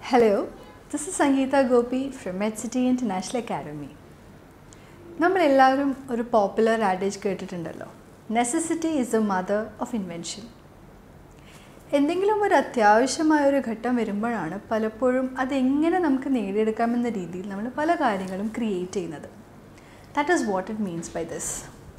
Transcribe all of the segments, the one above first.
Hello, this is Sangeeta Gopi from MedCity International Academy. നമ്മളെല്ലാവരും ഒരു popular adage കേട്ടിട്ടുണ്ടല്ലോ necessity is the mother of invention എന്തെങ്കിലും ഒരു അത്യാവശ്യമായ ഒരു ഘട്ടം വരുമ്പോഴാണ് പലപ്പോഴും അതെങ്ങനെ നമുക്ക് നേടിയെടുക്കാമെന്ന രീതിയിൽ നമ്മൾ പല കാര്യങ്ങളും ക്രിയേറ്റ് ചെയ്യുന്നത് that is what it means by this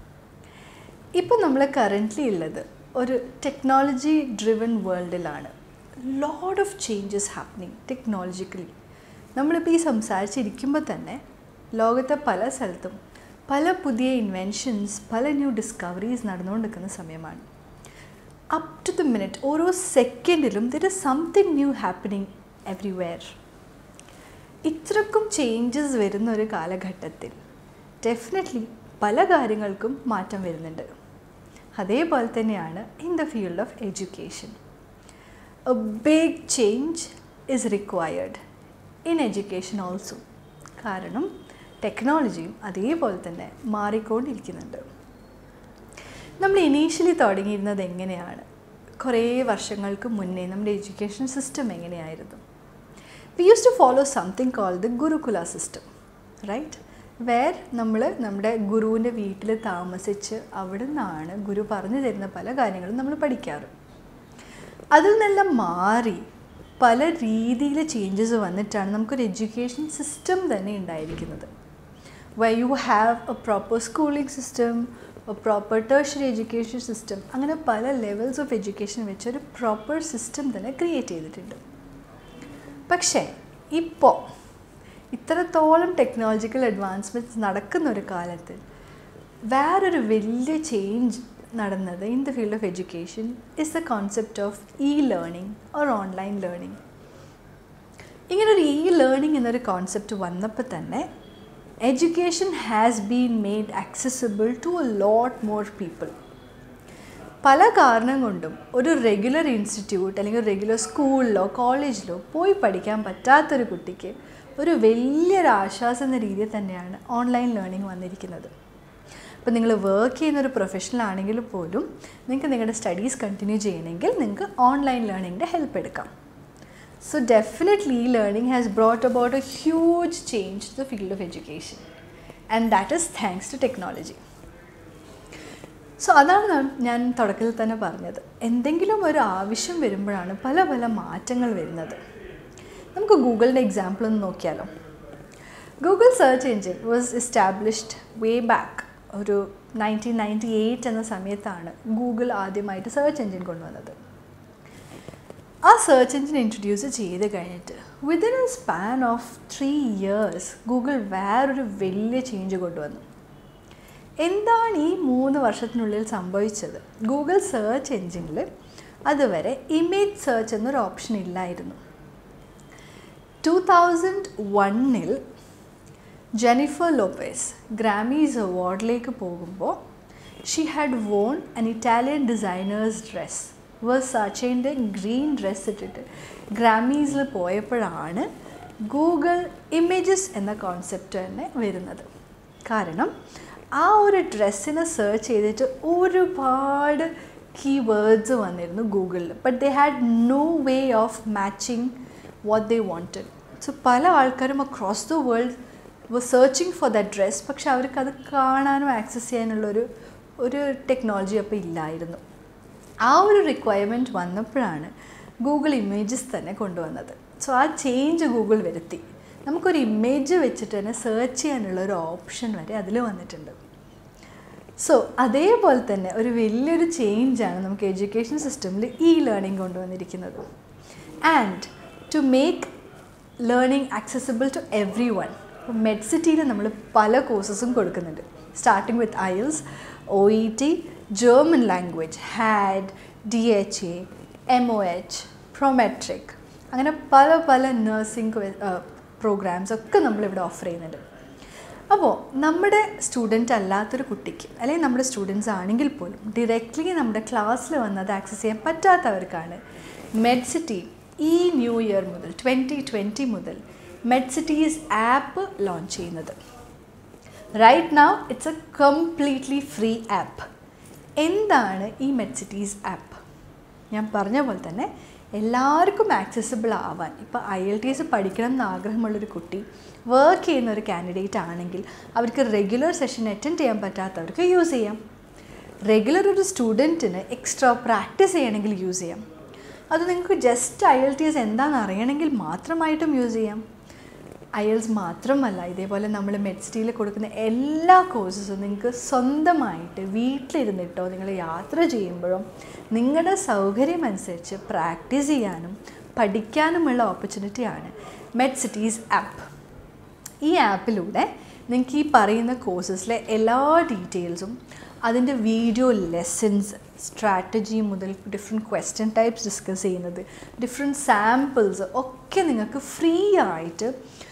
ഇപ്പം നമ്മൾ കറൻ്റ്ലി ഉള്ളത് ഒരു ടെക്നോളജി ഡ്രിവൺ വേൾഡിലാണ് lot of changes happening technologically നമ്മളിപ്പോൾ ഈ സംസാരിച്ചിരിക്കുമ്പോൾ തന്നെ ലോകത്തെ പല സ്ഥലത്തും പല പുതിയ ഇൻവെൻഷൻസ് പല ന്യൂ ഡിസ്കവറീസ് നടന്നുകൊണ്ടിരിക്കുന്ന സമയമാണ് അപ് ടു ദ മിനിറ്റ് ഓരോ സെക്കൻഡിലും there is something new happening everywhere ഇത്രക്കും ചേഞ്ചസ് വരുന്ന ഒരു കാലഘട്ടത്തിൽ ഡെഫിനറ്റ്ലി പല കാര്യങ്ങൾക്കും മാറ്റം വരുന്നുണ്ട് അതേപോലെ തന്നെയാണ് in the field of education a big change is required in education also കാരണം ടെക്നോളജിയും അതേപോലെ തന്നെ മാറിക്കൊണ്ടിരിക്കുന്നുണ്ട് നമ്മൾ ഇനീഷ്യലി തുടങ്ങിയിരുന്നത് എങ്ങനെയാണ് കുറേ വർഷങ്ങൾക്ക് മുന്നേ നമ്മുടെ എഡ്യൂക്കേഷൻ സിസ്റ്റം എങ്ങനെയായിരുന്നു we use to follow something call the gurukula system right where നമ്മൾ നമ്മുടെ ഗുരുവിൻ്റെ വീട്ടിൽ താമസിച്ച് അവിടെ നിന്നാണ് ഗുരു പറഞ്ഞു തരുന്ന പല കാര്യങ്ങളും നമ്മൾ പഠിക്കാറ് അതിൽ നിന്നെല്ലാം മാറി പല രീതിയിൽ ചേഞ്ചസ് വന്നിട്ടാണ് നമുക്കൊരു എഡ്യൂക്കേഷൻ സിസ്റ്റം തന്നെ ഉണ്ടായിരിക്കുന്നത് why you have a proper schooling system a proper tertiary education system അങ്ങനെ പല ലെവൽസ് ഓഫ് എഡ്യൂക്കേഷൻ വെച്ച് ഒരു പ്രോപ്പർ സിസ്റ്റം തന്നെ ക്രിയേറ്റ് ചെയ്തിട്ടുണ്ട് പക്ഷേ ഇപ്പോൾ ഇത്രത്തോളം ടെക്നോളജിക്കൽ അഡ്വാൻസ്മെൻറ്റ്സ് നടക്കുന്ന ഒരു കാലത്ത് വേറൊരു വലിയ ചേഞ്ച് നടന്നത് in the field of education is the concept of e learning or online learning ഇങ്ങനൊരു ഇ ലേണിംഗ് എന്നൊരു കോൺസെപ്റ്റ് വന്നപ്പോൾ തന്നെ education has been made accessible to a lot more people പല കാരണം കൊണ്ടും ഒരു റെഗുലർ ഇൻസ്റ്റിറ്റ്യൂട്ട് അല്ലെങ്കിൽ റെഗുലർ സ്കൂളിലോ കോളേജിലോ പോയി പഠിക്കാൻ പറ്റാത്തൊരു കുട്ടിക്ക് ഒരു വലിയൊരു ആശ്വാസം എന്ന രീതിയിൽ തന്നെയാണ് ഓൺലൈൻ ലേണിംഗ് വന്നിരിക്കുന്നത് അപ്പോൾ നിങ്ങൾ വർക്ക് ചെയ്യുന്ന ഒരു പ്രൊഫഷണൽ ആണെങ്കിൽ പോലും നിങ്ങൾക്ക് നിങ്ങളുടെ സ്റ്റഡീസ് കണ്ടിന്യൂ ചെയ്യണമെങ്കിൽ നിങ്ങൾക്ക് ഓൺലൈൻ ലേണിങ്ങിൻ്റെ ഹെൽപ്പ് എടുക്കാം സോ ഡെഫിനറ്റ്ലി ഈ learning has brought about a huge change the field of education and that is thanks to technology so അതാണ് ഞാൻ തുടക്കത്തിൽ തന്നെ പറഞ്ഞത് എന്തെങ്കിലും ഒരു ആവശ്യം വരുമ്പോഴാണ് പല പല മാറ്റങ്ങൾ വരുന്നത് നമുക്ക് ഗൂഗിളിൻ്റെ എക്സാമ്പിൾ ഒന്ന് നോക്കിയാലോ Google search engine was established way back ഒരു നയൻറ്റീൻ നയൻറ്റി എയ്റ്റ് എന്ന സമയത്താണ് ഗൂഗിൾ ആദ്യമായിട്ട് സെർച്ച് എഞ്ചിൻ കൊണ്ടുവന്നത് ആ സെർച്ച് എഞ്ചിൻ ഇൻട്രൊഡ്യൂസ് ചെയ്ത് കഴിഞ്ഞിട്ട് within a span of three years Google വേറൊരു വലിയ ചേഞ്ച് കൊണ്ടുവന്നു എന്താണ് ഈ മൂന്ന് വർഷത്തിനുള്ളിൽ സംഭവിച്ചത് ഗൂഗിൾ സെർച്ച് എഞ്ചിനിൽ അതുവരെ ഇമേജ് സെർച്ച് എന്നൊരു ഓപ്ഷൻ ഇല്ലായിരുന്നു ടു തൗസൻഡ് വണ്ണിൽ ജെനിഫർ ലോപ്പേസ് ഗ്രാമീസ് അവാർഡിലേക്ക് പോകുമ്പോൾ she had worn an Italian designers dress വേഴ്സാച്ചേൻ്റെ ഗ്രീൻ ഡ്രസ്സ് ഇട്ടിട്ട് ഗ്രാമീസിൽ പോയപ്പോഴാണ് ഗൂഗിൾ ഇമേജസ് എന്ന കോൺസെപ്റ്റ് തന്നെ വരുന്നത് കാരണം ആ ഒരു ഡ്രസ്സിനെ സെർച്ച് ചെയ്തിട്ട് ഒരുപാട് കീവേഡ്സ് വന്നിരുന്നു ഗൂഗിളിൽ but they had no way of matching what they wanted so പല ആൾക്കാരും across the world were searching for the dress പക്ഷെ അവർക്ക് അത് കാണാനും ആക്സസ് ചെയ്യാനുള്ളൊരു ഒരു ടെക്നോളജി അപ്പോൾ ഇല്ലായിരുന്നു ആ ഒരു റിക്വയർമെൻറ്റ് വന്നപ്പോഴാണ് ഗൂഗിൾ ഇമേജസ് തന്നെ കൊണ്ടുവന്നത് സോ ആ ചേഞ്ച് ഗൂഗിൾ വരുത്തി നമുക്കൊരു ഇമേജ് വെച്ചിട്ട് തന്നെ സെർച്ച് ചെയ്യാനുള്ള ഒരു ഓപ്ഷൻ വരെ അതിൽ വന്നിട്ടുണ്ട് സോ അതേപോലെ തന്നെ ഒരു വലിയൊരു ചേഞ്ചാണ് നമുക്ക് എഡ്യൂക്കേഷൻ സിസ്റ്റമിൽ ഇ ലേണിംഗ് കൊണ്ടുവന്നിരിക്കുന്നത് and to make learning accessible to everyone ഇപ്പോൾ മെഡ്സിറ്റിയിൽ നമ്മൾ പല കോഴ്സസും കൊടുക്കുന്നുണ്ട് starting with IELTS O E T German language had D H A M O H Prometric അങ്ങനെ പല പല നഴ്സിംഗ് പ്രോഗ്രാംസ് ഒക്കെ നമ്മളിവിടെ ഓഫർ ചെയ്യുന്നുണ്ട് അപ്പോൾ നമ്മുടെ സ്റ്റുഡൻറ്റ് അല്ലാത്തൊരു കുട്ടിക്ക് അല്ലെങ്കിൽ നമ്മുടെ സ്റ്റുഡൻസ് ആണെങ്കിൽ പോലും ഡയറക്റ്റ്ലി നമ്മുടെ ക്ലാസ്സിൽ വന്ന് അത് ആക്സസ് ചെയ്യാൻ പറ്റാത്തവർക്കാണ് മെഡ്സിറ്റി ഈ ന്യൂ ഇയർ മുതൽ ട്വൻറ്റി ട്വൻറ്റി മുതൽ മെഡ്സിറ്റീസ് ആപ്പ് ലോഞ്ച് ചെയ്യുന്നത് right now it's a completely free app എന്താണ് ഈ മെഡ്സിറ്റീസ് ആപ്പ് ഞാൻ പറഞ്ഞ പോലെ തന്നെ എല്ലാവർക്കും ആക്സസിബിൾ ആവാൻ ഇപ്പോൾ ഐ എൽ ടി എസ് പഠിക്കണം എന്ന് ആഗ്രഹമുള്ളൊരു കുട്ടി വർക്ക് ചെയ്യുന്ന ഒരു കാൻഡിഡേറ്റ് ആണെങ്കിൽ അവർക്ക് റെഗുലർ സെഷൻ അറ്റൻഡ് ചെയ്യാൻ പറ്റാത്തവർക്ക് യൂസ് ചെയ്യാം റെഗുലർ ഒരു സ്റ്റുഡൻറ്റിന് എക്സ്ട്രാ പ്രാക്ടീസ് ചെയ്യണമെങ്കിൽ യൂസ് ചെയ്യാം അത് നിങ്ങൾക്ക് just I L T S എന്താണെന്ന് അറിയണമെങ്കിൽ മാത്രമായിട്ടും യൂസ് ചെയ്യാം ഐ എൽസ് മാത്രമല്ല ഇതേപോലെ നമ്മൾ മെഡ്സിറ്റിയിൽ കൊടുക്കുന്ന എല്ലാ കോഴ്സസും നിങ്ങൾക്ക് സ്വന്തമായിട്ട് വീട്ടിലിരുന്നിട്ടോ നിങ്ങൾ യാത്ര ചെയ്യുമ്പോഴോ നിങ്ങളുടെ സൗകര്യം അനുസരിച്ച് പ്രാക്ടീസ് ചെയ്യാനും പഠിക്കാനുമുള്ള ഓപ്പർച്യൂണിറ്റിയാണ് മെഡ്സിറ്റീസ് ആപ്പ് ഈ ആപ്പിലൂടെ നിങ്ങൾക്ക് ഈ പറയുന്ന കോഴ്സസിലെ എല്ലാ ഡീറ്റെയിൽസും അതിൻ്റെ വീഡിയോ ലെസൺസ് സ്ട്രാറ്റജി മുതൽ ഡിഫറെൻറ്റ് ക്വസ്റ്റ്യൻ ടൈപ്സ് ഡിസ്കസ് ചെയ്യുന്നത് ഡിഫറെൻറ്റ് സാമ്പിൾസ് ഒക്കെ നിങ്ങൾക്ക് ഫ്രീ ആയിട്ട്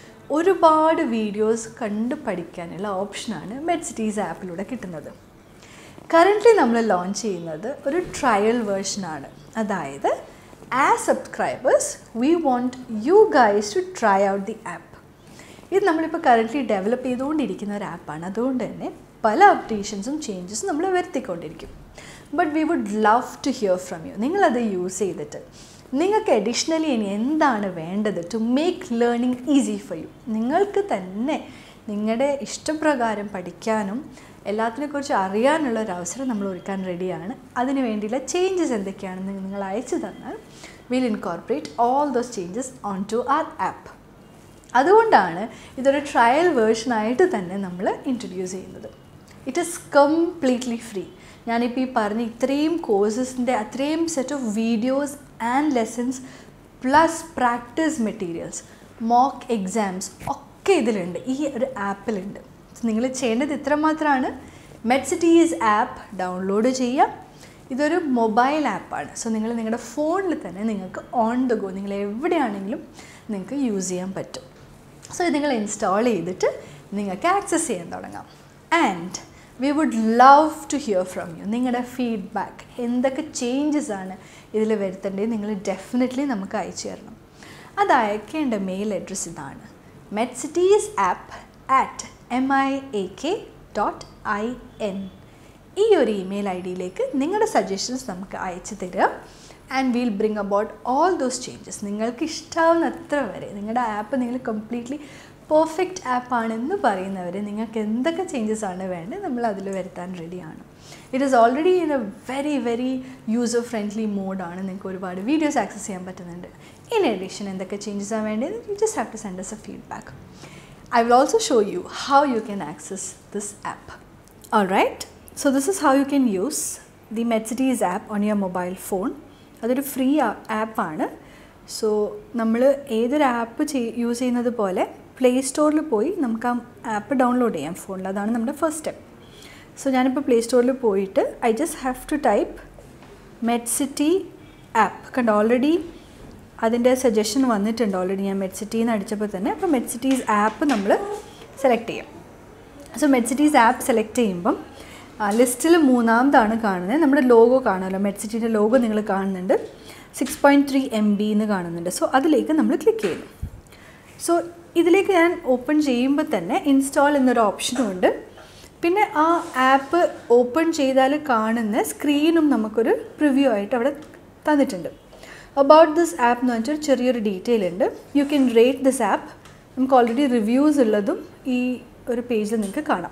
ഒരുപാട് വീഡിയോസ് കണ്ട് പഠിക്കാനുള്ള ഓപ്ഷനാണ് മെഡ്സിറ്റീസ് ആപ്പിലൂടെ കിട്ടുന്നത് കറൻ്റ്ലി നമ്മൾ ലോഞ്ച് ചെയ്യുന്നത് ഒരു ട്രയൽ വേർഷനാണ് അതായത് as subscribers we want you guys to try out the app ഇത് നമ്മളിപ്പോൾ കറൻ്റ്ലി ഡെവലപ്പ് ചെയ്തുകൊണ്ടിരിക്കുന്ന ഒരു ആപ്പാണ് അതുകൊണ്ട് തന്നെ പല അപ്ഡേഷൻസും ചേഞ്ചസും നമ്മൾ വരുത്തിക്കൊണ്ടിരിക്കും but we would love to hear from you നിങ്ങളത് യൂസ് ചെയ്തിട്ട് നിങ്ങൾക്ക് അഡീഷണലി ഇനി എന്താണ് വേണ്ടത് to make learning easy for you നിങ്ങൾക്ക് തന്നെ നിങ്ങളുടെ ഇഷ്ടപ്രകാരം പഠിക്കാനും എല്ലാത്തിനെക്കുറിച്ച് അറിയാനുള്ള ഒരു അവസരം നമ്മൾ ഒരുക്കാൻ റെഡിയാണ് അതിന് വേണ്ടിയുള്ള ചേഞ്ചസ് എന്തൊക്കെയാണെന്ന് നിങ്ങൾ അയച്ചു തന്നാൽ will incorporate all those changes on to our app അതുകൊണ്ടാണ് ഇതൊരു ട്രയൽ വേർഷനായിട്ട് തന്നെ നമ്മൾ ഇൻട്രൊഡ്യൂസ് ചെയ്യുന്നത് ഇറ്റ് ഈസ് കംപ്ലീറ്റ്ലി ഫ്രീ ഞാനിപ്പോൾ ഈ പറഞ്ഞ ഇത്രയും കോഴ്സസിൻ്റെ അത്രയും set of videos and lessons plus practice materials mock exams ഒക്കെ ഇതിലുണ്ട് ഈ ഒരു ആപ്പിലുണ്ട് നിങ്ങൾ ചെയ്യേണ്ടത് ഇത്ര മാത്രമാണ് മെഡ്സിറ്റീസ് ആപ്പ് ഡൗൺലോഡ് ചെയ്യുക ഇതൊരു മൊബൈൽ ആപ്പാണ് സോ നിങ്ങൾ നിങ്ങളുടെ ഫോണിൽ തന്നെ നിങ്ങൾക്ക് ഓൺ ദ ഗോ നിങ്ങൾ എവിടെയാണെങ്കിലും നിങ്ങൾക്ക് യൂസ് ചെയ്യാൻ പറ്റും സോ ഇത് നിങ്ങൾ ഇൻസ്റ്റാൾ ചെയ്തിട്ട് നിങ്ങൾക്ക് ആക്സസ് ചെയ്യാൻ തുടങ്ങാം and we would love to hear from you നിങ്ങളുടെ ഫീഡ്ബാക്ക് എന്തൊക്കെ ചേഞ്ചസ് ആണ് ഇതിൽ വരുത്തേണ്ടത് നിങ്ങൾ ഡെഫിനറ്റ്ലി നമുക്ക് അയച്ചു തരണം അത് അയക്കേണ്ട മെയിൽ അഡ്രസ്സ് ഇതാണ് Medcity's app at M I A K dot I N ഈ ഒരു ഇമെയിൽ ഐ ഡിയിലേക്ക് നിങ്ങളുടെ സജഷൻസ് നമുക്ക് അയച്ചു തരിക and we'll bring about all those changes നിങ്ങൾക്ക് ഇഷ്ടാവുന്ന അത്ര വരെ നിങ്ങളുടെ ആപ്പ് നിങ്ങൾ കംപ്ലീറ്റ്ലി പെർഫെക്റ്റ് ആപ്പാണെന്ന് പറയുന്നവർ നിങ്ങൾക്ക് എന്തൊക്കെ ചേഞ്ചസ് ആണ് വേണ്ടത് നമ്മൾ അതിൽ വരുത്താൻ റെഡിയാണ് it is already in a very very user friendly മോഡാണ് നിങ്ങൾക്ക് ഒരുപാട് വീഡിയോസ് ആക്സസ് ചെയ്യാൻ പറ്റുന്നുണ്ട് ഇൻ എഡിഷൻ എന്തൊക്കെ ചേഞ്ചസ് ആണ് വേണ്ടത് you just have to send as a feedback I will also show you how you can access this app. Alright, so this is how you can use the MedCities app on your mobile phone. അതൊരു free ആപ്പാണ് so നമ്മൾ ഏതൊരു app use ചെയ്യുന്നത് പോലെ play സ്റ്റോറിൽ പോയി നമുക്ക് ആ ആപ്പ് ഡൗൺലോഡ് ചെയ്യാം ഫോണിൽ അതാണ് നമ്മുടെ ഫസ്റ്റ് സ്റ്റെപ്പ് സോ ഞാനിപ്പോൾ പ്ലേ സ്റ്റോറിൽ പോയിട്ട് I just have to type Medcity app കണ്ട് ഓൾറെഡി അതിൻ്റെ സജഷൻ വന്നിട്ടുണ്ട് ഓൾറെഡി ഞാൻ മെഡ്സിറ്റിന്ന് അടിച്ചപ്പോൾ തന്നെ അപ്പോൾ മെഡ്സിറ്റീസ് ആപ്പ് നമ്മൾ സെലക്ട് ചെയ്യും സോ മെഡ്സിറ്റീസ് ആപ്പ് സെലക്ട് ചെയ്യുമ്പം ലിസ്റ്റിൽ മൂന്നാമതാണ് കാണുന്നത് നമ്മുടെ ലോഗോ കാണുമല്ലോ മെഡ്സിറ്റിൻ്റെ ലോഗോ നിങ്ങൾ കാണുന്നുണ്ട് six point three M B എന്ന് കാണുന്നുണ്ട് സോ അതിലേക്ക് നമ്മൾ ക്ലിക്ക് ചെയ്യുന്നു സോ ഇതിലേക്ക് ഞാൻ ഓപ്പൺ ചെയ്യുമ്പോൾ തന്നെ ഇൻസ്റ്റാൾ എന്നൊരു ഓപ്ഷനും ഉണ്ട് പിന്നെ ആ ആപ്പ് ഓപ്പൺ ചെയ്താൽ കാണുന്ന സ്ക്രീനും നമുക്കൊരു പ്രിവ്യൂ ആയിട്ട് അവിടെ തന്നിട്ടുണ്ട് അബൌട്ട് ദിസ് ആപ്പ് എന്ന് വെച്ചാൽ ചെറിയൊരു ഡീറ്റെയിൽ ഉണ്ട് you can rate this app നമുക്ക് ഓൾറെഡി റിവ്യൂസ് ഉള്ളതും ഈ ഒരു പേജിൽ നിങ്ങൾക്ക് കാണാം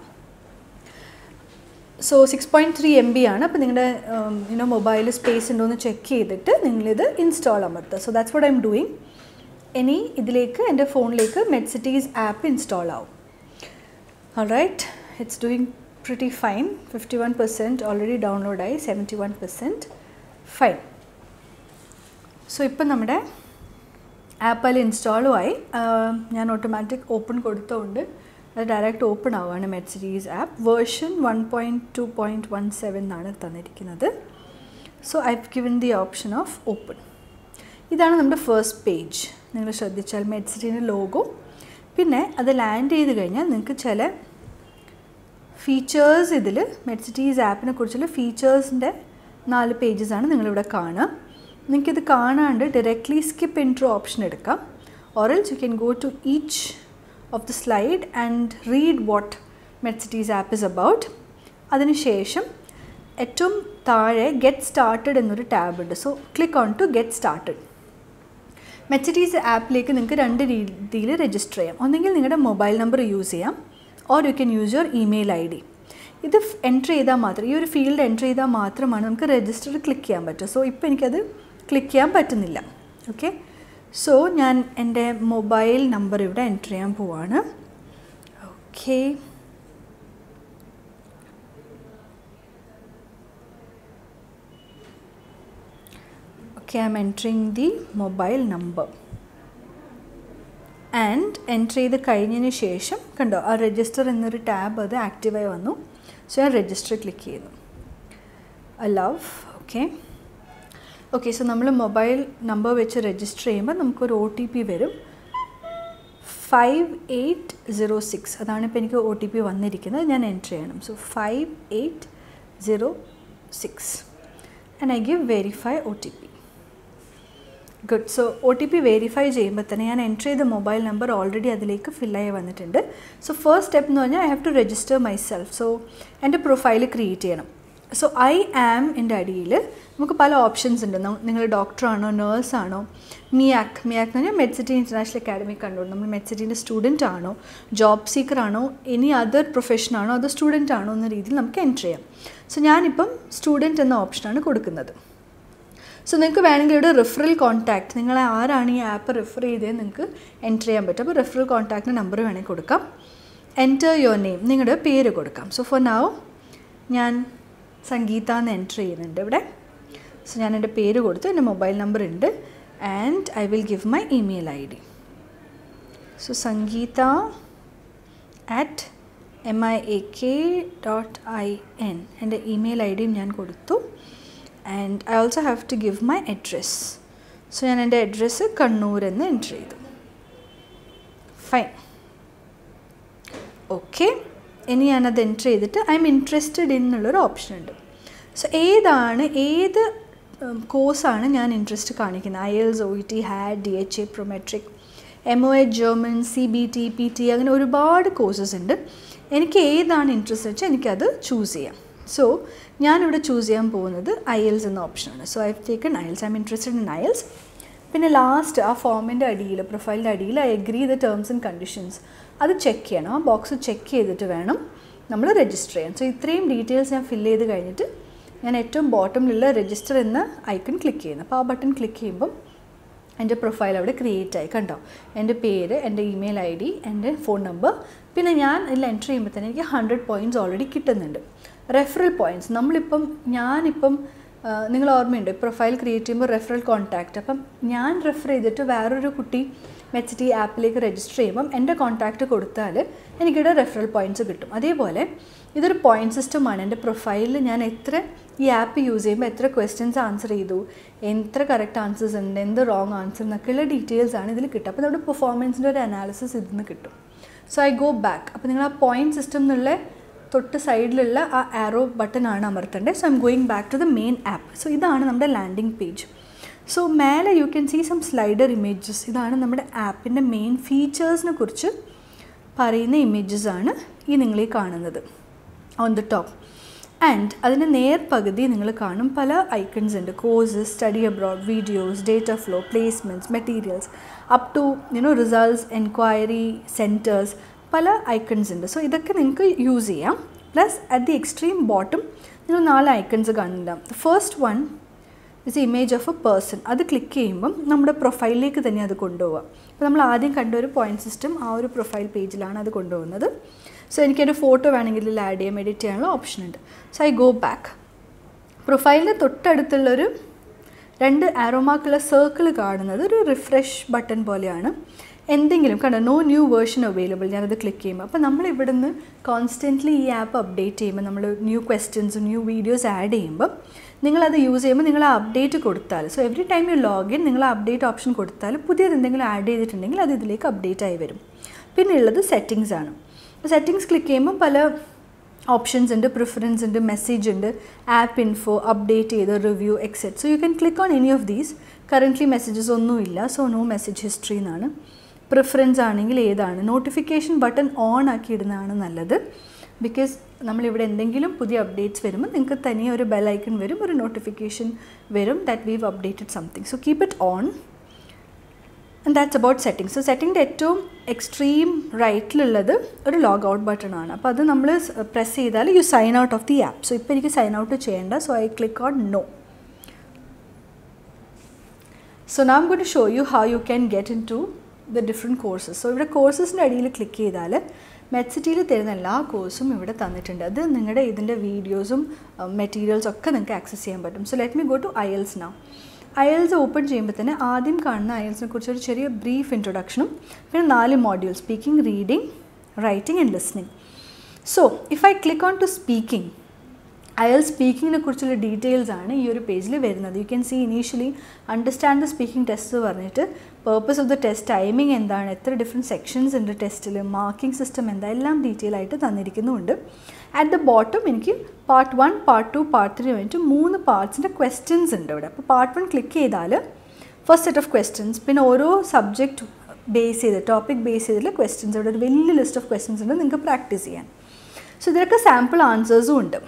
so six point three M B ആണ് അപ്പോൾ നിങ്ങളുടെ യുനോ മൊബൈൽ സ്പേസ് ഉണ്ടോ എന്ന് ചെക്ക് ചെയ്തിട്ട് നിങ്ങളിത് ഇൻസ്റ്റാൾ അമർത്തുക so that's what I'm doing ഇനി ഇതിലേക്ക് എൻ്റെ ഫോണിലേക്ക് മെഡ്സിറ്റീസ് ആപ്പ് ഇൻസ്റ്റാൾ ആവും right it's doing pretty fine fifty one percent already ഡൗൺലോഡായി seventy one percent fine so ഇപ്പം നമ്മുടെ ആപ്പ് അതിൽ ഇൻസ്റ്റാളും ആയി ഞാൻ ഓട്ടോമാറ്റിക് ഓപ്പൺ കൊടുത്തതുകൊണ്ട് അത് ഡയറക്റ്റ് ഓപ്പൺ ആവുകയാണ് Medcity's app version one point two point one seven എന്നാണ് തന്നിരിക്കുന്നത് so I have given the option of open ഇതാണ് നമ്മുടെ ഫസ്റ്റ് പേജ് നിങ്ങൾ ശ്രദ്ധിച്ചാൽ മെഡ്സിറ്റിൻ്റെ ലോഗോ പിന്നെ അത് ലാൻഡ് ചെയ്ത് കഴിഞ്ഞാൽ നിങ്ങൾക്ക് ചില ഫീച്ചേഴ്സ് ഇതിൽ മെഡ്സിറ്റീസ് ആപ്പിനെ കുറിച്ചുള്ള ഫീച്ചേഴ്സിൻ്റെ നാല് പേജസാണ് നിങ്ങളിവിടെ കാണുക നിങ്ങൾക്കിത് കാണാണ്ട് ഡയറക്റ്റ്ലി സ്കിപ്പ് ഇൻട്രോ ഓപ്ഷൻ എടുക്കാം or else you can go to each of the slide and read what Medcity's app is about അതിനുശേഷം ഏറ്റവും താഴെ ഗെറ്റ് സ്റ്റാർട്ടഡ് എന്നൊരു ടാബ് ഉണ്ട് so click on to get started Medcity's ആപ്പിലേക്ക് നിങ്ങൾക്ക് രണ്ട് രീതിയിൽ രജിസ്റ്റർ ചെയ്യാം ഒന്നെങ്കിൽ നിങ്ങളുടെ മൊബൈൽ നമ്പർ യൂസ് ചെയ്യാം or you can use your email I D ഇത് എൻറ്റർ ചെയ്താൽ മാത്രം ഈ ഒരു ഫീൽഡ് എൻറ്റർ ചെയ്താൽ മാത്രമാണ് നമുക്ക് രജിസ്റ്റർ ക്ലിക്ക് ചെയ്യാൻ പറ്റുക സോ ഇപ്പോൾ എനിക്കത് ക്ലിക്ക് ചെയ്യാൻ പറ്റുന്നില്ല ഓക്കെ സോ ഞാൻ എൻ്റെ മൊബൈൽ നമ്പർ ഇവിടെ എൻറ്റർ ചെയ്യാൻ പോവാണ് okay okay i'm entering the mobile number and enter ചെയ്ത് കഴിഞ്ഞതിന് ശേഷം കണ്ടോ ആ രജിസ്റ്റർ എന്നൊരു ടാബ് അത് ആക്റ്റീവായി വന്നു സോ ഞാൻ രജിസ്റ്റർ ക്ലിക്ക് ചെയ്യുന്നു ലവ് ഓക്കെ ഓക്കെ സോ നമ്മൾ മൊബൈൽ നമ്പർ വെച്ച് രജിസ്റ്റർ ചെയ്യുമ്പോൾ നമുക്കൊരു ഒ ടി പി വരും ഫൈവ് എയ്റ്റ് സീറോ സിക്സ് അതാണ് ഇപ്പോൾ എനിക്ക് ഒ ടി പി വന്നിരിക്കുന്നത് ഞാൻ എൻറ്റർ ചെയ്യണം so five eight zero six and I give verify O T P good so O T P verify ചെയ്യുമ്പോൾ തന്നെ ഞാൻ എൻറ്റർ ചെയ്ത മൊബൈൽ നമ്പർ ഓൾറെഡി അതിലേക്ക് ഫില്ലായി വന്നിട്ടുണ്ട് സോ ഫസ്റ്റ് സ്റ്റെപ്പ് എന്ന് പറഞ്ഞാൽ I have to register myself so എൻ്റെ profile create ചെയ്യണം സോ ഐ ആം എൻ്റെ അടിയിൽ നമുക്ക് പല ഓപ്ഷൻസ് ഉണ്ട് നിങ്ങൾ ഡോക്ടറാണോ നേഴ്സാണോ മിയാക് മിയാക് എന്ന് പറഞ്ഞാൽ മെഡ്സിറ്റി ഇൻ്റർനാഷണൽ അക്കാഡമി കണ്ടോളൂ നമ്മൾ മെഡ്സിറ്റിൻ്റെ സ്റ്റുഡൻ്റ് ആണോ ജോബ് സീക്കർ ആണോ എനി അതർ പ്രൊഫഷൻ ആണോ അതോ സ്റ്റുഡൻ്റ് ആണോ എന്ന രീതിയിൽ നമുക്ക് എൻറ്റർ ചെയ്യാം സോ ഞാനിപ്പം സ്റ്റുഡൻറ്റ് എന്ന ഓപ്ഷനാണ് കൊടുക്കുന്നത് സോ നിങ്ങൾക്ക് വേണമെങ്കിൽ ഇവിടെ റെഫറൽ കോൺടാക്റ്റ് നിങ്ങളെ ആരാണ് ഈ ആപ്പ് റെഫർ ചെയ്തത് നിങ്ങൾക്ക് എൻറ്റർ ചെയ്യാൻ പറ്റും അപ്പോൾ റെഫറൽ കോൺടാക്റ്റിന് നമ്പർ വേണമെങ്കിൽ കൊടുക്കാം എൻറ്റർ യുവർ നെയിം നിങ്ങളുടെ പേര് കൊടുക്കാം സോ ഫോർ നാവ് ഞാൻ സംഗീത എന്ന് എൻറ്റർ ചെയ്യുന്നുണ്ട് ഇവിടെ സോ ഞാൻ എൻ്റെ പേര് കൊടുത്തു എൻ്റെ മൊബൈൽ നമ്പർ ഉണ്ട് and I will give my email I D so Sangeetha at M I A K dot I N എൻ്റെ ഇമെയിൽ ഐ ഡിയും ഞാൻ കൊടുത്തു and I also have to give my address so ഞാൻ എൻ്റെ അഡ്രസ്സ് കണ്ണൂർ എന്ന് enter ചെയ്തു fine okay ഇനി ഞാനത് എൻറ്റർ ചെയ്തിട്ട് ഐ എം ഇൻട്രസ്റ്റഡ് ഇൻ എന്നുള്ളൊരു ഓപ്ഷൻ ഉണ്ട് സോ ഏതാണ് ഏത് കോഴ്സാണ് ഞാൻ ഇൻട്രസ്റ്റ് കാണിക്കുന്നത് IELTS O E T HAAD D H A Prometric M O A German C B T P T അങ്ങനെ ഒരുപാട് കോഴ്സസ് ഉണ്ട് എനിക്ക് ഏതാണ് ഇൻട്രസ്റ്റ് വെച്ചാൽ എനിക്കത് ചൂസ് ചെയ്യാം സോ ഞാനിവിടെ ചൂസ് ചെയ്യാൻ പോകുന്നത് ഐഎൽസ് എന്ന ഓപ്ഷനാണ് so I taken IELTS I'm interested in IELTS പിന്നെ ലാസ്റ്റ് ആ ഫോമിൻ്റെ അടിയിൽ പ്രൊഫൈലിൻ്റെ അടിയിൽ I agree the terms and conditions അത് ചെക്ക് ചെയ്യണം ആ ബോക്സ് ചെക്ക് ചെയ്തിട്ട് വേണം നമ്മൾ രജിസ്റ്റർ ചെയ്യാൻ സോ ഇത്രയും ഡീറ്റെയിൽസ് ഞാൻ ഫില്ല് ചെയ്ത് കഴിഞ്ഞിട്ട് ഞാൻ ഏറ്റവും ബോട്ടമിലുള്ള രജിസ്റ്റർ എന്ന ഐക്കൺ ക്ലിക്ക് ചെയ്യുന്നു അപ്പോൾ ആ ബട്ടൺ ക്ലിക്ക് ചെയ്യുമ്പം എൻ്റെ പ്രൊഫൈൽ അവിടെ ക്രിയേറ്റ് ആയി കണ്ടോ എൻ്റെ പേര് എൻ്റെ ഇമെയിൽ ഐ ഡി എൻ്റെ ഫോൺ നമ്പർ പിന്നെ ഞാൻ ഇതിൽ എൻറ്റർ ചെയ്യുമ്പോൾ തന്നെ എനിക്ക് ഹൺഡ്രഡ് പോയിൻറ്റ്സ് ഓൾറെഡി കിട്ടുന്നുണ്ട് റെഫറൽ പോയിൻറ്റ്സ് നമ്മളിപ്പം ഞാനിപ്പം നിങ്ങൾ ഓർമ്മയുണ്ട് പ്രൊഫൈൽ ക്രിയേറ്റ് ചെയ്യുമ്പോൾ റെഫറൽ കോൺടാക്റ്റ് അപ്പം ഞാൻ റെഫർ ചെയ്തിട്ട് വേറൊരു കുട്ടി മെച്ചിറ്റി ആപ്പിലേക്ക് രജിസ്റ്റർ ചെയ്യുമ്പം എൻ്റെ കോൺടാക്റ്റ് കൊടുത്താൽ എനിക്കിവിടെ റെഫറൽ പോയിൻറ്റ്സ് കിട്ടും അതേപോലെ ഇതൊരു പോയിൻറ്റ് സിസ്റ്റമാണ് എൻ്റെ പ്രൊഫൈലിൽ ഞാൻ എത്ര ഈ ആപ്പ് യൂസ് ചെയ്യുമ്പോൾ എത്ര ക്വസ്റ്റ്യൻസ് ആൻസർ ചെയ്തു എത്ര കറക്റ്റ് ആൻസേഴ്സ് ഉണ്ട് എന്ത് റോങ് ആൻസർ എന്നൊക്കെയുള്ള ഡീറ്റെയിൽസ് ആണ് ഇതിൽ കിട്ടുക അപ്പോൾ നമ്മുടെ പെർഫോമൻസിൻ്റെ ഒരു അനാലിസിസ് ഇതിൽ നിന്ന് കിട്ടും സോ ഐ ഗോ ബാക്ക് അപ്പോൾ നിങ്ങൾ ആ പോയിൻറ്റ് സിസ്റ്റം എന്നുള്ള തൊട്ട് സൈഡിലുള്ള ആ ആരോ ബട്ടൺ ആണ് അമർത്തേണ്ടത് so I'm going back to the main app so ഇതാണ് നമ്മുടെ ലാൻഡിംഗ് പേജ് സോ മേലെ you can see some slider images ഇതാണ് നമ്മുടെ ആപ്പിൻ്റെ മെയിൻ ഫീച്ചേഴ്സിനെ കുറിച്ച് പറയുന്ന ഇമേജസ് ആണ് ഈ നിങ്ങളീ കാണുന്നത് ഓൺ ദ ടോപ്പ് ആൻഡ് അതിൻ്റെ നേർപകുതി നിങ്ങൾ കാണും പല ഐക്കൺസ് ഉണ്ട് courses study abroad videos data flow placements materials up to you know results enquiry centres പല ഐക്കൺസ് ഉണ്ട് സോ ഇതൊക്കെ നിങ്ങൾക്ക് യൂസ് ചെയ്യാം plus at the extreme bottom നിങ്ങൾ നാല് ഐക്കൺസ് കാണുന്നുണ്ടാവും first one is image of a person അത് ക്ലിക്ക് ചെയ്യുമ്പം നമ്മുടെ പ്രൊഫൈലിലേക്ക് തന്നെ അത് കൊണ്ടുപോകാം അപ്പോൾ നമ്മൾ ആദ്യം കണ്ട ഒരു പോയിൻറ്റ് സിസ്റ്റം ആ ഒരു പ്രൊഫൈൽ പേജിലാണ് അത് കൊണ്ടുപോകുന്നത് സോ എനിക്കൊരു ഫോട്ടോ വേണമെങ്കിൽ ഇതിൽ ആഡ് ചെയ്യാം എഡിറ്റ് ചെയ്യാനുള്ള ഓപ്ഷൻ ഉണ്ട് സോ ഐ ഗോ ബാക്ക് പ്രൊഫൈലിൻ്റെ തൊട്ടടുത്തുള്ളൊരു രണ്ട് ആരോമാക്കുള്ള സർക്കിൾ കാണുന്നത് ഒരു റിഫ്രഷ് ബട്ടൺ പോലെയാണ് എന്തെങ്കിലും കണ്ടോ നോ ന്യൂ വേർഷൻ അവൈലബിൾ ഞാനത് ക്ലിക്ക് ചെയ്യുമ്പോൾ അപ്പോൾ നമ്മൾ ഇവിടുന്ന് കോൺസ്റ്റൻ്റ്ലി ഈ ആപ്പ് അപ്ഡേറ്റ് ചെയ്യുമ്പോൾ നമ്മൾ new questions new videos add ചെയ്യുമ്പോൾ നിങ്ങളത് യൂസ് ചെയ്യുമ്പോൾ നിങ്ങൾ ആ അപ്ഡേറ്റ് കൊടുത്താൽ so every time you login നിങ്ങൾ അപ്ഡേറ്റ് ഓപ്ഷൻ കൊടുത്താൽ പുതിയത് എന്തെങ്കിലും ആഡ് ചെയ്തിട്ടുണ്ടെങ്കിൽ അത് ഇതിലേക്ക് അപ്ഡേറ്റ് ആയി വരും പിന്നെ ഉള്ളത് സെറ്റിങ്സ് ആണ് സെറ്റിങ്സ് ക്ലിക്ക് ചെയ്യുമ്പോൾ പല ഓപ്ഷൻസ് ഉണ്ട് പ്രിഫറൻസ് ഉണ്ട് മെസ്സേജ് ഉണ്ട് ആപ്പ് ഇൻഫോ അപ്ഡേറ്റ് ചെയ്ത് review exit so you can click on any of these currently messages ഒന്നുമില്ല സോ നോ മെസ്സേജ് ഹിസ്റ്ററി എന്നാണ് പ്രിഫറൻസ് ആണെങ്കിൽ ഏതാണ് നോട്ടിഫിക്കേഷൻ ബട്ടൺ ഓൺ ആക്കി ഇടുന്നതാണ് നല്ലത് ബിക്കോസ് നമ്മളിവിടെ എന്തെങ്കിലും പുതിയ അപ്ഡേറ്റ്സ് വരുമ്പോൾ നിങ്ങൾക്ക് തനിയെ ഒരു ബെൽ ഐക്കൺ വരും ഒരു നോട്ടിഫിക്കേഷൻ വരും that we've updated something so keep it on and that's about setting so സെറ്റിങ്ങിൻ്റെ ഏറ്റവും എക്സ്ട്രീം റൈറ്റിലുള്ളത് ഒരു ലോഗ് ഔട്ട് ബട്ടൺ ആണ് അപ്പോൾ അത് നമ്മൾ പ്രസ് ചെയ്താൽ you sign out of the app so ഇപ്പോൾ എനിക്ക് സൈൻ ഔട്ട് ചെയ്യേണ്ട so I click on no so നാം good show you how you can get into the different courses so ഇവിടെ കോഴ്സസിൻ്റെ അടിയിൽ ക്ലിക്ക് ചെയ്താൽ മെഡ്സിറ്റിയിൽ തരുന്ന എല്ലാ കോഴ്സും ഇവിടെ തന്നിട്ടുണ്ട് അത് നിങ്ങളുടെ ഇതിൻ്റെ വീഡിയോസും മെറ്റീരിയൽസും ഒക്കെ നിങ്ങൾക്ക് ആക്സസ് ചെയ്യാൻ പറ്റും so let me go to IELTS now IELTS open ചെയ്യുമ്പോൾ തന്നെ ആദ്യം കാണുന്ന അയൽസിനെ കുറിച്ച് ഒരു ചെറിയ ബ്രീഫ് ഇൻട്രൊഡക്ഷനും പിന്നെ നാല് module speaking reading writing and listening so if I click on to speaking അയൽ സ്പീക്കിങ്ങിനെ കുറിച്ചുള്ള ഡീറ്റെയിൽസ് ആണ് ഈ ഒരു പേജിൽ വരുന്നത് you can see initially understand the speaking test പറഞ്ഞിട്ട് purpose of the test timing എന്താണ് എത്ര ഡിഫറെൻറ്റ് സെക്ഷൻസ് ഉണ്ട് ടെസ്റ്റിൽ മാർക്കിംഗ് സിസ്റ്റം എന്താ എല്ലാം ഡീറ്റെയിൽ ആയിട്ട് തന്നിരിക്കുന്നുണ്ട് അറ്റ് ദ ബോട്ടം എനിക്ക് part one part two part three വേണ്ടിയിട്ട് മൂന്ന് പാർട്സിൻ്റെ ക്വസ്റ്റ്യൻസ് ഉണ്ട് ഇവിടെ അപ്പോൾ പാർട്ട് വൺ ക്ലിക്ക് ചെയ്താൽ ഫസ്റ്റ് സെറ്റ് ഓഫ് ക്വസ്റ്റ്യൻസ് പിന്നെ ഓരോ സബ്ജക്റ്റ് ബേസ് ചെയ്ത് ടോപ്പിക് ബേസ് ചെയ്തിട്ടുള്ള ക്വസ്റ്റ്യൻസ് ഇവിടെ ഒരു വലിയ ലിസ്റ്റ് ഓഫ് ക്വസ്റ്റ്യൻസ് ഉണ്ട് നിങ്ങൾക്ക് പ്രാക്ടീസ് ചെയ്യാൻ സോ ഇതിലൊക്കെ സാമ്പിൾ ആൻസേഴ്സും ഉണ്ട്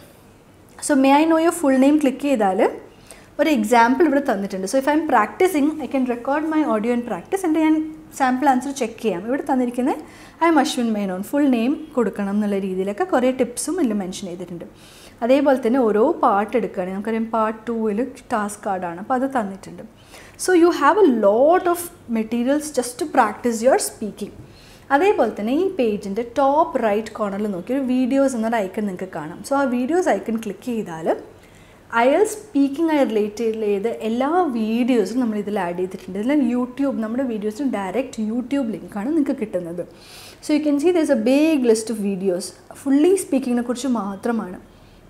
so may I know your full name click ചെയ്താൽ ഒരു എക്സാമ്പിൾ ഇവിടെ തന്നിട്ടുണ്ട് so if I'm practicing I can record my audio and practice എന്നിട്ട് ഞാൻ സാമ്പിൾ ആൻസർ ചെക്ക് ചെയ്യാം ഇവിടെ തന്നിരിക്കുന്നത് I'm Ashwin Menon full name കൊടുക്കണം എന്നുള്ള രീതിയിലൊക്കെ കുറേ ടിപ്സും ഇതിൽ മെൻഷൻ ചെയ്തിട്ടുണ്ട് അതേപോലെ തന്നെ ഓരോ പാർട്ട് എടുക്കുകയാണെങ്കിൽ നമുക്കറിയാം പാർട്ട് ടൂവിൽ ടാസ്ക് കാർഡാണ് അപ്പോൾ അത് തന്നിട്ടുണ്ട് so you have a lot of materials just to practice your speaking അതേപോലെ തന്നെ ഈ പേജിൻ്റെ ടോപ്പ് റൈറ്റ് കോർണറിൽ നോക്കി ഒരു വീഡിയോസ് എന്നൊരു ഐക്കൺ നിങ്ങൾക്ക് കാണാം സോ ആ വീഡിയോസ് ഐക്കൺ ക്ലിക്ക് ചെയ്താൽ അയൽ സ്പീക്കിംഗ് ആയി റിലേറ്റ് ചെയ്ത് എല്ലാ വീഡിയോസും നമ്മൾ ഇതിൽ ആഡ് ചെയ്തിട്ടുണ്ട് ഇതിൽ യൂട്യൂബ് നമ്മുടെ വീഡിയോസിന് ഡയറക്റ്റ് യൂട്യൂബ് ലിങ്കാണ് നിങ്ങൾക്ക് കിട്ടുന്നത് so you can see there is a big list of videos fully സ്പീക്കിങ്ങിനെ കുറിച്ച് മാത്രമാണ്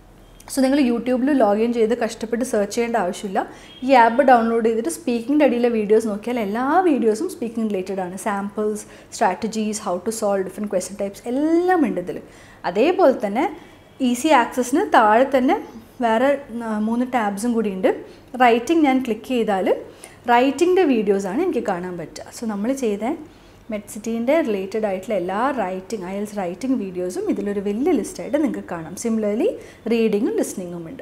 സോ നിങ്ങൾ യൂട്യൂബിൽ ലോഗിൻ ചെയ്ത് കഷ്ടപ്പെട്ട് സെർച്ച് ചെയ്യേണ്ട ആവശ്യമില്ല ഈ ആപ്പ് ഡൗൺലോഡ് ചെയ്തിട്ട് സ്പീക്കിംഗ് അടിയിലെ വീഡിയോസ് നോക്കിയാൽ എല്ലാ വീഡിയോസും സ്പീക്കിംഗ് റിലേറ്റഡ് ആണ് samples strategies how to solve different question types എല്ലാം ഉണ്ട് ഇതിൽ അതേപോലെ തന്നെ ഈസി ആക്സസിന് താഴെ തന്നെ വേറെ മൂന്ന് ടാബ്സും കൂടി ഉണ്ട് റൈറ്റിംഗ് ഞാൻ ക്ലിക്ക് ചെയ്താൽ റൈറ്റിങ്ങിൻ്റെ വീഡിയോസാണ് എനിക്ക് കാണാൻ പറ്റുക സോ നമ്മൾ ചെയ്ത മെഡ്സിറ്റീൻ്റെ റിലേറ്റഡ് ആയിട്ടുള്ള എല്ലാ റൈറ്റിംഗ് അയൽസ് റൈറ്റിംഗ് വീഡിയോസും ഇതിലൊരു വലിയ ലിസ്റ്റായിട്ട് നിങ്ങൾക്ക് കാണാം സിമിലർലി റീഡിങ്ങും ലിസ്ണിങ്ങും ഉണ്ട്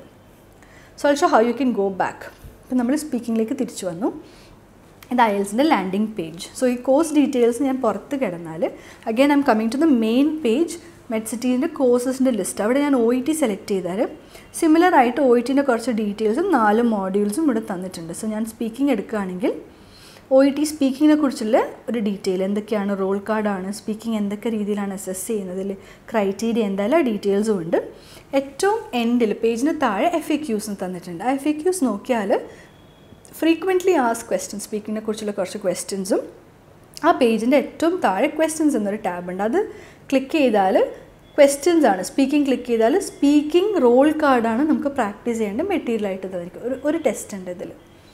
so also how you can go back ഇപ്പം നമ്മൾ സ്പീക്കിങ്ങിലേക്ക് തിരിച്ചു വന്നു ഇത് അയൽസിൻ്റെ ലാൻഡിംഗ് പേജ് സോ ഈ കോഴ്സ് ഡീറ്റെയിൽസ് ഞാൻ പുറത്ത് കിടന്നാൽ again I'm coming to the main page മെഡ്സിറ്റീൻ്റെ കോഴ്സസിൻ്റെ ലിസ്റ്റ് അവിടെ ഞാൻ ഒ ഇ ടി സെലക്ട് ചെയ്താൽ സിമിലർ ആയിട്ട് ഒ ഇ ടിൻ്റെ കുറച്ച് ഡീറ്റെയിൽസും നാല് മോഡ്യൂൾസും ഇവിടെ തന്നിട്ടുണ്ട് സോ ഞാൻ സ്പീക്കിംഗ് എടുക്കുകയാണെങ്കിൽ ഒ ഇ ടി സ്പീക്കിങ്ങിനെ കുറിച്ചുള്ള ഒരു ഡീറ്റെയിൽ എന്തൊക്കെയാണ് റോൾ കാർഡാണ് സ്പീക്കിംഗ് എന്തൊക്കെ രീതിയിലാണ് അസസ് ചെയ്യുന്നതിൽ ക്രൈറ്റീരിയ എന്തായാലും ഡീറ്റെയിൽസും ഉണ്ട് ഏറ്റവും എൻഡിൽ പേജിന് താഴെ എഫ് എ ക്യൂസും തന്നിട്ടുണ്ട് ആ എഫ് എ ക്യൂസ് നോക്കിയാൽ ഫ്രീക്വൻ്റ്ലി ആസ് ക്വസ്റ്റ്യൻ സ്പീക്കിങ്ങിനെ കുറിച്ചുള്ള കുറച്ച് ക്വസ്റ്റ്യൻസും ആ പേജിൻ്റെ ഏറ്റവും താഴെ ക്വസ്റ്റ്യൻസ് എന്നൊരു ടാബ് ഉണ്ട് അത് ക്ലിക്ക് ചെയ്താൽ ക്വസ്റ്റ്യൻസ് ആണ് സ്പീക്കിംഗ് ക്ലിക്ക് ചെയ്താൽ സ്പീക്കിംഗ് റോൾ കാർഡാണ് നമുക്ക് പ്രാക്ടീസ് ചെയ്യേണ്ട മെറ്റീരിയൽ ആയിട്ട് തന്നിരിക്കും ഒരു ഒരു ടെസ്റ്റ് ഉണ്ട് ഇതിൽ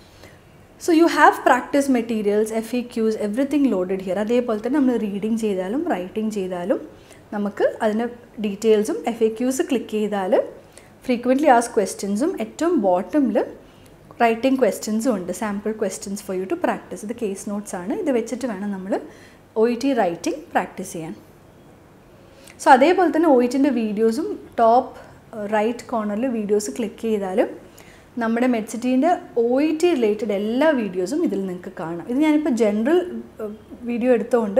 so you have practice materials F E Qs everything loaded here അതേപോലെ തന്നെ നമ്മൾ റീഡിങ് ചെയ്താലും റൈറ്റിംഗ് ചെയ്താലും നമുക്ക് അതിൻ്റെ ഡീറ്റെയിൽസും എഫ് എ ക്യൂസ് ക്ലിക്ക് ചെയ്താൽ ഫ്രീക്വൻ്റ്ലി ആസ് ക്വസ്റ്റ്യൻസും ഏറ്റവും ബോട്ടമിൽ റൈറ്റിംഗ് ക്വസ്റ്റ്യൻസും ഉണ്ട് sample questions for you to practice ഇത് കേസ് നോട്ട്സ് ആണ് ഇത് വെച്ചിട്ട് വേണം നമ്മൾ O E T writing practice ചെയ്യാൻ സോ അതേപോലെ തന്നെ ഒ ഇ ടിൻ്റെ വീഡിയോസും ടോപ്പ് റൈറ്റ് കോർണറിൽ വീഡിയോസ് ക്ലിക്ക് ചെയ്താലും നമ്മുടെ മെഡ്സിറ്റീൻ്റെ ഒ ഇ ടി റിലേറ്റഡ് എല്ലാ വീഡിയോസും ഇതിൽ നിങ്ങൾക്ക് കാണാം ഇത് ഞാനിപ്പോൾ ജനറൽ വീഡിയോ എടുത്തുകൊണ്ട്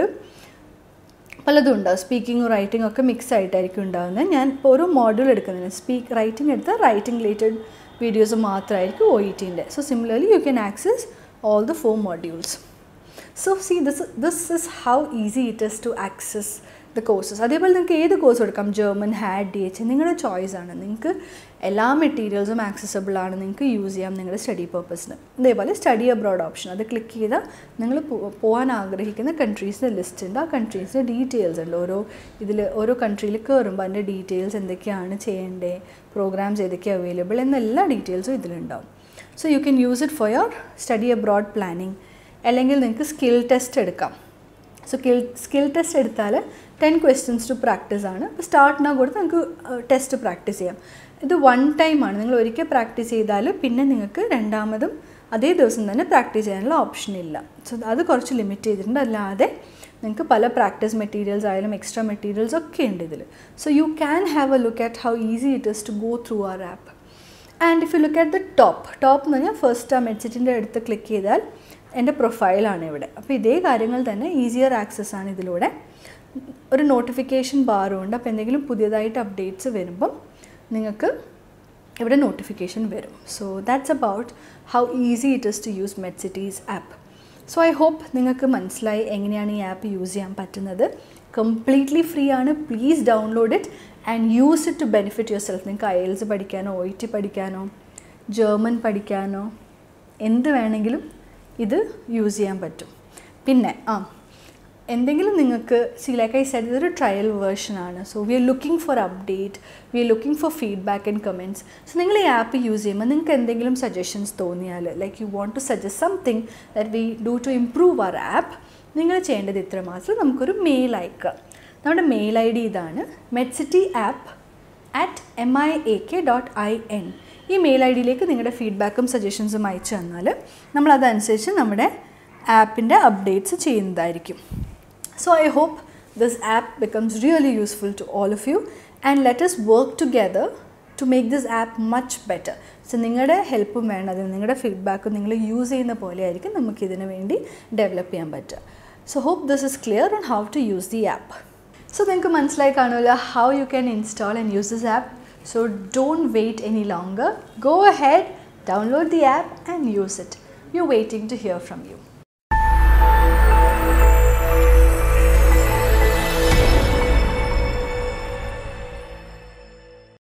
പലതും ഉണ്ടാവും സ്പീക്കിങ്ങും റൈറ്റിംഗും ഒക്കെ മിക്സ് ആയിട്ടായിരിക്കും ഉണ്ടാകുന്നത് ഞാൻ ഇപ്പോൾ ഒരു മോഡ്യൂൾ എടുക്കുന്നതിന് സ്പീക്ക് റൈറ്റിംഗ് എടുത്താൽ റൈറ്റിംഗ് റിലേറ്റഡ് വീഡിയോസ് മാത്രമായിരിക്കും ഒ ഇ ടിൻ്റെ so similarly you can access all the four modules so see this this is how easy it is to access the courses അതേപോലെ നിങ്ങൾക്ക് ഏത് കോഴ്സ് എടുക്കാം German HAAD D H നിങ്ങളുടെ choice ആണ് നിങ്ങൾക്ക് എല്ലാ മെറ്റീരിയൽസും ആക്സസബിൾ ആണ് നിങ്ങൾക്ക് യൂസ് ചെയ്യാം നിങ്ങളുടെ സ്റ്റഡി പർപ്പസിന് അതേപോലെ സ്റ്റഡി അബ്രോഡ് ഓപ്ഷൻ അത് ക്ലിക്ക് ചെയ്താൽ നിങ്ങൾ പോകാൻ ആഗ്രഹിക്കുന്ന കൺട്രീസിൻ്റെ ലിസ്റ്റ് ഉണ്ട് ആ കൺട്രീസിൻ്റെ ഡീറ്റെയിൽസ് ഉണ്ട് ഓരോ ഇതിൽ ഓരോ കൺട്രിയിൽ കയറുമ്പോൾ അതിൻ്റെ ഡീറ്റെയിൽസ് എന്തൊക്കെയാണ് ചെയ്യേണ്ടത് പ്രോഗ്രാംസ് ഏതൊക്കെയാണ് അവൈലബിൾ എന്ന എല്ലാ ഡീറ്റെയിൽസും ഇതിലുണ്ടാവും so you can use it for your study abroad planning അല്ലെങ്കിൽ നിങ്ങൾക്ക് സ്കിൽ ടെസ്റ്റ് എടുക്കാം സോ സ്കിൽ സ്കിൽ ടെസ്റ്റ് എടുത്താൽ ടെൻ ക്വസ്റ്റ്യൻസ് ടു പ്രാക്ടീസ് ആണ് അപ്പോൾ സ്റ്റാർട്ടിനാ കൊടുത്ത് നമുക്ക് ടെസ്റ്റ് പ്രാക്ടീസ് ചെയ്യാം ഇത് വൺ ടൈമാണ് നിങ്ങൾ ഒരിക്കൽ പ്രാക്ടീസ് ചെയ്താൽ പിന്നെ നിങ്ങൾക്ക് രണ്ടാമതും അതേ ദിവസം തന്നെ പ്രാക്ടീസ് ചെയ്യാനുള്ള ഓപ്ഷൻ ഇല്ല സോ അത് കുറച്ച് ലിമിറ്റ് ചെയ്തിട്ടുണ്ട് അല്ലാതെ നിങ്ങൾക്ക് പല പ്രാക്ടീസ് മെറ്റീരിയൽസ് ആയാലും എക്സ്ട്രാ മെറ്റീരിയൽസ് ഒക്കെ ഉണ്ട് ഇതിൽ so you can have a look at how easy it is to go through our app and if you look at the top top എന്ന് പറഞ്ഞാൽ ഫസ്റ്റ് ആ മെഡ്സിറ്റിൻ്റെ അടുത്ത് ക്ലിക്ക് ചെയ്താൽ എൻ്റെ പ്രൊഫൈലാണ് ഇവിടെ അപ്പോൾ ഇതേ കാര്യങ്ങൾ തന്നെ ഈസിയർ ആക്സസ് ആണ് ഇതിലൂടെ ഒരു നോട്ടിഫിക്കേഷൻ ബാറും ഉണ്ട് അപ്പോൾ എന്തെങ്കിലും പുതിയതായിട്ട് അപ്ഡേറ്റ്സ് വരുമ്പം നിങ്ങൾക്ക് ഇവിടെ നോട്ടിഫിക്കേഷൻ വരും so that's about how easy it is to use Medcity's app so I hope നിങ്ങൾക്ക് മനസ്സിലായി എങ്ങനെയാണ് ഈ ആപ്പ് യൂസ് ചെയ്യാൻ പറ്റുന്നത് കംപ്ലീറ്റ്ലി ഫ്രീ ആണ് please download it and use it to benefit yourself നിങ്ങൾക്ക് ഐഎൽസ് പഠിക്കാനോ ഒ ടി പഠിക്കാനോ ജർമ്മൻ പഠിക്കാനോ എന്ത് വേണമെങ്കിലും ഇത് യൂസ് ചെയ്യാൻ പറ്റും പിന്നെ ആ എന്തെങ്കിലും നിങ്ങൾക്ക് സി ലൈക്ക് ഐ സെഡ് ഇതൊരു ട്രയൽ വേർഷനാണ് so we are looking for update we are looking for feedback and comments so നിങ്ങൾ ഈ ആപ്പ് യൂസ് ചെയ്യുമ്പോൾ നിങ്ങൾക്ക് എന്തെങ്കിലും സജഷൻസ് തോന്നിയാൽ like you want to suggest something that we do to improve our app നിങ്ങൾ ചെയ്യേണ്ടത് ഇത്ര മാത്രം നമുക്കൊരു മെയിൽ അയക്കുക നമ്മുടെ മെയിൽ ഐ ഡി ഇതാണ് Medcity app at M I A K dot I N ഈ മെയിൽ ഐ ഡിയിലേക്ക് നിങ്ങളുടെ ഫീഡ്ബാക്കും സജഷൻസും അയച്ചു തന്നാൽ നമ്മളതനുസരിച്ച് നമ്മുടെ ആപ്പിൻ്റെ അപ്ഡേറ്റ്സ് ചെയ്യുന്നതായിരിക്കും So I hope this app becomes really useful to all of you and let us work together to make this app much better. So നിങ്ങളുടെ ഹെൽപ്പും വേണം അതിന് നിങ്ങളുടെ ഫീഡ്ബാക്കും നിങ്ങൾ യൂസ് ചെയ്യുന്ന പോലെ ആയിരിക്കും നമുക്ക് ഇതിന് വേണ്ടി ഡെവലപ്പ് ചെയ്യാൻ പറ്റുക so hope this is clear on how to use the app so നിങ്ങൾക്ക് മനസ്സിലായി കാണുമല്ലോ how you can install and use this app so don't wait any longer go head download the app and use it you waiting to hear from U